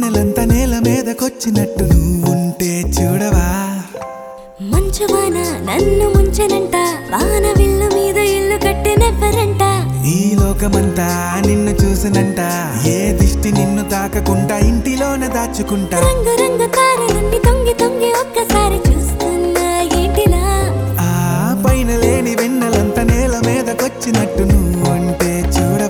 వెన్నెలంత నేల మీదకొచ్చినట్టు నువ్వుంటే చూడవా మంచువాన నన్ను ముంచెనంట వాన విల్లు మీద ఇల్లు కట్టినెవ్వరంట ఈ లోకమంతా నిన్ను చూసినంట ఏ దిష్టి నిన్ను తాకకుండా ఇంటిలోన దాచుకుంటా రంగు రంగు తారలన్నీ తొంగి తొంగి ఒక్కసారి చూస్తున్నా ఏంటిలా ఆ పైన లేని వెన్నెలంత నేల మీదకొచ్చినట్టు నువ్వుంటే చూడవా